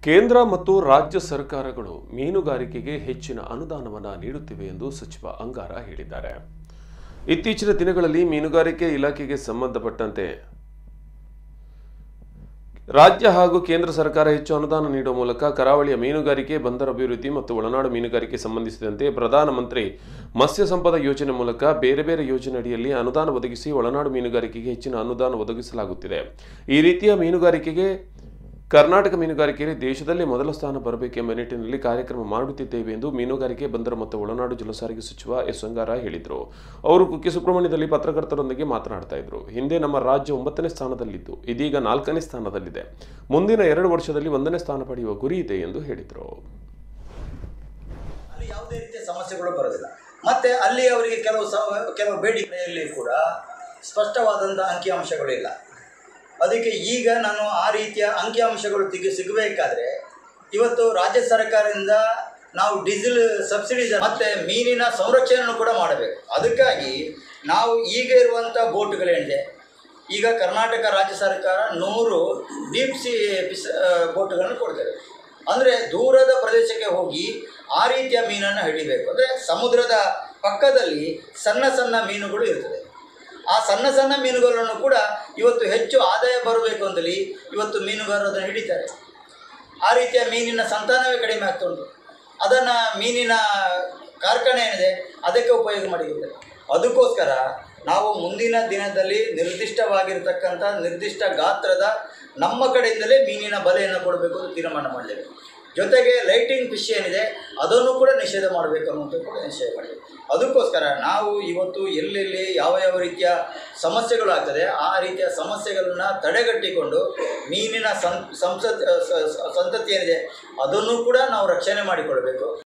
ಕೇಂದ್ರ ಮತ್ತು ರಾಜ್ಯ ಸರ್ಕಾರಗಳು ಮೀನುಗಾರಿಕೆಗೆ ಹೆಚ್ಚಿನ ಅನುದಾನವನ್ನು ನೀಡುತ್ತಿವೆ ಎಂದು ಸಚಿವ ಅಂಗಾರ ಹೇಳಿದ್ದಾರೆ ಇತ್ತೀಚಿನ ದಿನಗಳಲ್ಲಿ ಮೀನುಗಾರಿಕೆ ಇಲಾಖೆಗೆ ಸಂಬಂಧಪಟ್ಟಂತೆ ರಾಜ್ಯ ಹಾಗೂ ಕೇಂದ್ರ ಸರ್ಕಾರ ಹೆಚ್ಚು ಅನುದಾನ ನೀಡುವ ಮೂಲಕ ಕರಾವಳಿಯ ಮೀನುಗಾರಿಕೆ ಬಂದರ ಅಭಿವೃದ್ಧಿ ಮತ್ತು ಒಳನಾಡು ಮೀನುಗಾರಿಕೆ ಸಂಬಂಧಿಸಿದಂತೆ ಪ್ರಧಾನಮಂತ್ರಿ ಮತ್ಸ್ಯ ಸಂಪದ ಯೋಜನೆ ಮೂಲಕ ಬೇರೆ ಬೇರೆ ಯೋಜನೆ ಅಡಿಯಲ್ಲಿ ಅನುದಾನ ಒದಗಿಸಿ ಒಳನಾಡು ಮೀನುಗಾರಿಕೆಗೆ ಹೆಚ್ಚಿನ ಅನುದಾನ ಒದಗಿಸಲಾಗುತ್ತಿದೆ ಈ ರೀತಿಯ ಮೀನುಗಾರಿಕೆಗೆ ಕರ್ನಾಟಕ ಮೀನುಗಾರಿಕೆಯಲ್ಲಿ ದೇಶದಲ್ಲಿ ಮೊದಲ ಸ್ಥಾನ ಬರಬೇಕೆಂಬ ನಿಟ್ಟಿನಲ್ಲಿ ಕಾರ್ಯಕ್ರಮ ಮಾಡುತ್ತಿದ್ದೇವೆ ಎಂದು ಮೀನುಗಾರಿಕೆ ಬಂದರು ಮತ್ತು ಒಳನಾಡು ಜಲಸಾರಿಗೆ ಸಚಿವ ಎಸ್ ಅಂಗಾರ ಹೇಳಿದರು ಅವರು ಕುಕ್ಕೆ ಸುಬ್ರಹ್ಮಣ್ಯದಲ್ಲಿ ಪತ್ರಕರ್ತರೊಂದಿಗೆ ಮಾತನಾಡ್ತಾ ಇದ್ರು ಹಿಂದೆ ನಮ್ಮ ರಾಜ್ಯ ಒಂಬತ್ತನೇ ಸ್ಥಾನದಲ್ಲಿದ್ದು ಇದೀಗ ನಾಲ್ಕನೇ ಸ್ಥಾನದಲ್ಲಿದೆ ಮುಂದಿನ ಎರಡು ವರ್ಷದಲ್ಲಿ ಒಂದನೇ ಸ್ಥಾನ ಪಡೆಯುವ ಗುರಿ ಇದೆ ಎಂದು ಹೇಳಿದರು ಅಲ್ಲಿ ಯಾವುದೇ ರೀತಿಯ ಸಮಸ್ಯೆಗಳು ಬರೋದಿಲ್ಲ ಮತ್ತೆ ಅಲ್ಲಿ ಅವರಿಗೆ ಕೆಲವು ಸ ಕೆಲವು ಬೇಡಿಕೆಯಲ್ಲಿ ಕೂಡ ಸ್ಪಷ್ಟವಾದಂಥ ಅಂಕಿಅಂಶಗಳಿಲ್ಲ ಅದಕ್ಕೆ ಈಗ ನಾನು ಆ ರೀತಿಯ ಅಂಕಿಅಂಶಗಳು ತೆಗೆ ಸಿಗಬೇಕಾದ್ರೆ ಇವತ್ತು ರಾಜ್ಯ ಸರ್ಕಾರದಿಂದ ನಾವು ಡೀಸೆಲ್ ಸಬ್ಸಿಡಿ ಮತ್ತು ಮೀನಿನ ಸಂರಕ್ಷಣೆಯನ್ನು ಕೂಡ ಮಾಡಬೇಕು ಅದಕ್ಕಾಗಿ ನಾವು ಈಗ ಇರುವಂಥ ಬೋಟ್ಗಳೇನಿದೆ ಈಗ ಕರ್ನಾಟಕ ರಾಜ್ಯ ಸರ್ಕಾರ ನೂರು ಡೀಪ್ ಸಿ ಪಿಸ್ ಬೋಟ್ಗಳನ್ನು ಕೊಡ್ತೇವೆ ಅಂದರೆ ದೂರದ ಪ್ರದೇಶಕ್ಕೆ ಹೋಗಿ ಆ ರೀತಿಯ ಮೀನನ್ನು ಹಿಡಿಬೇಕು ಅಂದರೆ ಸಮುದ್ರದ ಪಕ್ಕದಲ್ಲಿ ಸಣ್ಣ ಸಣ್ಣ ಮೀನುಗಳು ಇರ್ತದೆ ಆ ಸಣ್ಣ ಸಣ್ಣ ಮೀನುಗಳನ್ನು ಕೂಡ ಇವತ್ತು ಹೆಚ್ಚು ಆದಾಯ ಬರಬೇಕು ಅಂತಲಿ ಇವತ್ತು ಮೀನುಗಾರರು ಅದನ್ನು ಹಿಡಿತಾರೆ ಆ ರೀತಿಯ ಮೀನಿನ ಸಂತಾನವೇ ಕಡಿಮೆ ಆಗ್ತಾ ಉಂಟು ಅದನ್ನು ಮೀನಿನ ಕಾರ್ಖಾನೆ ಏನಿದೆ ಅದಕ್ಕೆ ಉಪಯೋಗ ಮಾಡಿದ್ದಾರೆ ಅದಕ್ಕೋಸ್ಕರ ನಾವು ಮುಂದಿನ ದಿನದಲ್ಲಿ ನಿರ್ದಿಷ್ಟವಾಗಿರ್ತಕ್ಕಂಥ ನಿರ್ದಿಷ್ಟ ಗಾತ್ರದ ನಮ್ಮ ಕಡೆಯಿಂದಲೇ ಮೀನಿನ ಬಲೆಯನ್ನು ಕೊಡಬೇಕು ಅಂತ ತೀರ್ಮಾನ ಮಾಡಿದ್ದೇವೆ ಜೊತೆಗೆ ಲೈಟಿಂಗ್ ಫಿಶ್ ಏನಿದೆ ಅದನ್ನು ಕೂಡ ನಿಷೇಧ ಮಾಡಬೇಕು ಅನ್ನುವಂಥ ಕೂಡ ನಿಶ್ಚಯ ಮಾಡಿದೆ ಅದಕ್ಕೋಸ್ಕರ ನಾವು ಇವತ್ತು ಎಲ್ಲೆಲ್ಲಿ ಯಾವ ಯಾವ ರೀತಿಯ ಸಮಸ್ಯೆಗಳು ಆಗ್ತದೆ ಆ ರೀತಿಯ ಸಮಸ್ಯೆಗಳನ್ನು ತಡೆಗಟ್ಟಿಕೊಂಡು ಮೀನಿನ ಸಂ ಸಂಸತ್ ಸ- ಸ- ಸಂತತಿ ಏನಿದೆ ಅದನ್ನು ಕೂಡ ನಾವು ರಕ್ಷಣೆ ಮಾಡಿಕೊಳ್ಬೇಕು